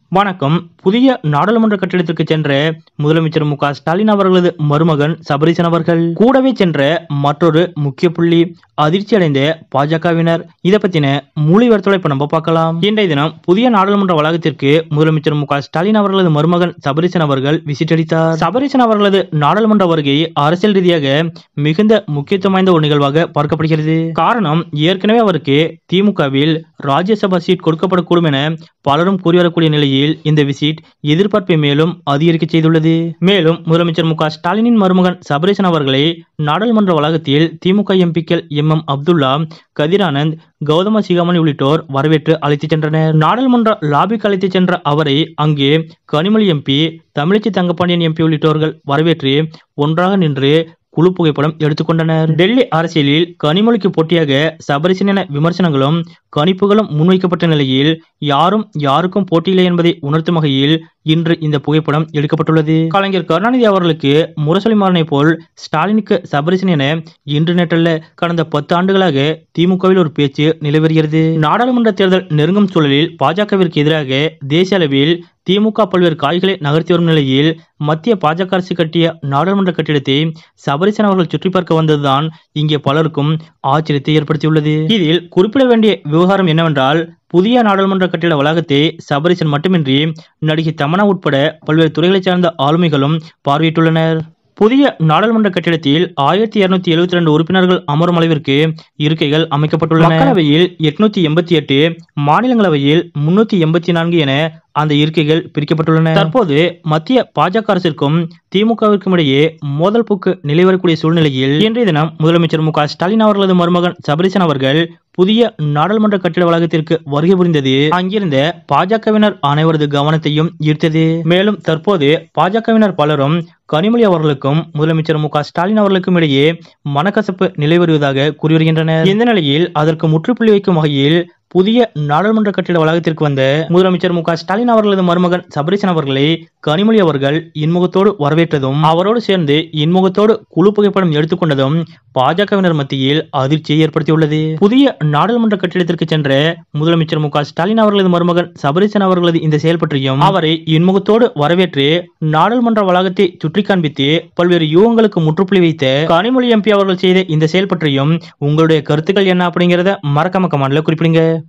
வணக்கம் புதிய நாடாளுமன்ற கட்டிடத்திற்கு சென்ற முதலமைச்சர் மு க ஸ்டாலின் அவர்களது மருமகன் சபரீசன் அவர்கள் கூடவே சென்ற மற்றொரு முக்கிய புள்ளி அதிர்ச்சி அடைந்த பாஜகவினர் இதை பத்தின முழு விவரத்தோட இப்ப நம்ம பார்க்கலாம் இன்றைய தினம் புதிய நாடாளுமன்ற வளாகத்திற்கு முதலமைச்சர் மு க ஸ்டாலின் அவர்களது மருமகன் சபரீசன் அவர்கள் விசிட் அளித்தார் சபரீசன் அவர்களது நாடாளுமன்ற வருகை அரசியல் ரீதியாக மிகுந்த முக்கியத்துவம் வாய்ந்த ஒரு நிகழ்வாக பார்க்கப்படுகிறது காரணம் ஏற்கனவே அவருக்கு திமுகவில் ராஜ்யசபா சீட் கொடுக்கப்படக்கூடும் என பலரும் கூறி வரக்கூடிய நிலையில் இந்த விசிட் எதிர்பார்ப்பை மேலும் அதிகரிக்க செய்துள்ளது மேலும் முதலமைச்சர் மு க ஸ்டாலினின் மருமகன் சபரீசன் அவர்களை நாடாளுமன்ற வளாகத்தில் திமுக எம்பிக்கள் எம் எம் அப்துல்லா கதிரானந்த் கௌதம சிகாமணி உள்ளிட்டோர் வரவேற்று அழைத்துச் சென்றனர் நாடாளுமன்ற லாபிக்கு அழைத்துச் சென்ற அவரை அங்கே கனிமொழி எம்பி தமிழச்சி தங்கப்பாண்டியன் எம்பி உள்ளிட்டோர்கள் வரவேற்று ஒன்றாக நின்று குழு புகைப்படம் எடுத்துக்கொண்டனர் டெல்லி அரசியலில் கனிமொழிக்கு போட்டியாக சபரிசன் என விமர்சனங்களும் கணிப்புகளும் முன்வைக்கப்பட்ட நிலையில் யாரும் யாருக்கும் போட்டியில்லை என்பதை உணர்த்தும் வகையில் இன்று இந்த புகைப்படம் எடுக்கப்பட்டுள்ளது கலைஞர் கருணாநிதி அவர்களுக்கு முரசொலி மாறனை போல் ஸ்டாலினுக்கு சபரிசன் என இன்று நேற்றல்ல கடந்த பத்து ஆண்டுகளாக திமுகவில் ஒரு பேச்சு நிலவருகிறது நாடாளுமன்ற தேர்தல் நெருங்கும் சூழலில் பாஜகவிற்கு எதிராக தேசிய அளவில் திமுக பல்வேறு காய்களை நகர்த்தி வரும் நிலையில் மத்திய பாஜக அரசு கட்டிய நாடாளுமன்ற கட்டிடத்தை சபரிசன் அவர்கள் சுற்றி பார்க்க வந்ததுதான் இங்கே பலருக்கும் ஆச்சரியத்தை ஏற்படுத்தியுள்ளது இதில் குறிப்பிட வேண்டிய விவகாரம் என்னவென்றால் புதிய நாடாளுமன்ற கட்டிட வளாகத்தை சபரிசன் மட்டுமின்றி நடிகை தமனா உட்பட பல்வேறு துறைகளைச் சார்ந்த ஆளுமைகளும் பார்வையிட்டுள்ளனர் புதிய நாடாளுமன்ற கட்டிடத்தில் ஆயிரத்தி இருநூத்தி எழுபத்தி ரெண்டு உறுப்பினர்கள் அமரும் அளவிற்கு இருக்கைகள் அமைக்கப்பட்டுள்ளன மக்களவையில் எட்நூத்தி எண்பத்தி எட்டு மாநிலங்களவையில் முன்னூத்தி எண்பத்தி நான்கு என அந்த இருக்கைகள் பிரிக்கப்பட்டுள்ளன தற்போது மத்திய பாஜக அரசிற்கும் திமுகவிற்கும் இடையே மோதல் போக்கு நிலைவரக்கூடிய சூழ்நிலையில் இன்றைய தினம் முதலமைச்சர் மு க ஸ்டாலின் அவர்களது மருமகன் சபரிசன் அவர்கள் புதிய நாடாளுமன்ற கட்டிட வளாகத்திற்கு வருகை புரிந்தது அங்கிருந்த பாஜகவினர் அனைவரது கவனத்தையும் ஈர்த்தது மேலும் தற்போது பாஜகவினர் பலரும் கனிமொழி அவர்களுக்கும் முதலமைச்சர் மு க ஸ்டாலின் அவர்களுக்கும் இடையே மனக்கசப்பு நிலை வருவதாக கூறி வருகின்றனர் இந்த நிலையில் அதற்கு முற்றுப்புள்ளி வைக்கும் வகையில் புதிய நாடாளுமன்ற கட்டிட வளாகத்திற்கு வந்த முதலமைச்சர் மு க ஸ்டாலின் அவர்களது மருமகன் சபரீசன் அவர்களை கனிமொழி அவர்கள் இன்முகத்தோடு வரவேற்றதும் அவரோடு சேர்ந்து இன்முகத்தோடு குழு புகைப்படம் எடுத்துக்கொண்டதும் பாஜகவினர் மத்தியில் அதிர்ச்சியை ஏற்படுத்தியுள்ளது புதிய நாடாளுமன்ற கட்டிடத்திற்கு சென்ற முதலமைச்சர் மு க ஸ்டாலின் அவர்களது மருமகன் சபரீசன் அவர்களது இந்த செயல் பற்றியும் அவரை இன்முகத்தோடு வரவேற்று நாடாளுமன்ற வளாகத்தை சுற்றி காண்பித்து பல்வேறு யூகங்களுக்கு முற்றுப்புள்ளி வைத்த கனிமொழி எம்பி அவர்கள் செய்த இந்த செயல் பற்றியும் உங்களுடைய கருத்துக்கள் என்ன அப்படிங்கறத மறக்காம கமெண்ட்ல குறிப்பிடுங்க